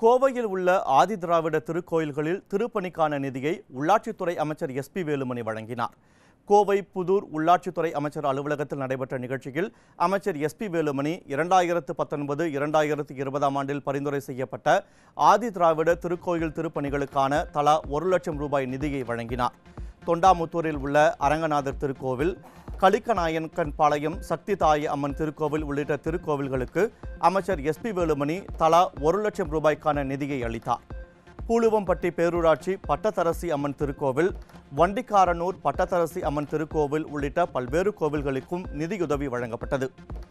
கோவையில் உள்ள ஆதிதிராவிட திருக்கோயில்களில் திருப்பணிக்கான நிதியை உள்ளாட்சித்துறை அமைச்சர் எஸ்பி வேலுமணி வழங்கினார் கோவை புதூர் உள்ளாட்சித்துறை அமைச்சர் அலுவலகத்தில் நடைபெற்ற நிகழ்ச்சியில் அமைச்சர் எஸ்பி வேலுமணி இரண்டாயிரத்து பத்தொன்பது இரண்டாயிரத்து இருபதாம் ஆண்டில் பரிந்துரை செய்யப்பட்ட ஆதிதிராவிட திருக்கோயில் திருப்பணிகளுக்கான தலா ஒரு லட்சம் ரூபாய் நிதியை வழங்கினார் தொண்டாமுத்தூரில் உள்ள அரங்கநாதர் திருக்கோவில் கலிக்கநாயக்கன் பாளையம் சக்தி தாய் அம்மன் திருக்கோவில் உள்ளிட்ட திருக்கோவில்களுக்கு அமைச்சர் எஸ்பி வேலுமணி தலா ஒரு லட்சம் ரூபாய்க்கான நிதியை அளித்தார் பூலுவம்பட்டி பேரூராட்சி பட்டத்தரசி அம்மன் திருக்கோவில் வண்டிக்காரனூர் பட்டத்தரசி அம்மன் திருக்கோவில் உள்ளிட்ட பல்வேறு கோவில்களுக்கும் நிதியுதவி வழங்கப்பட்டது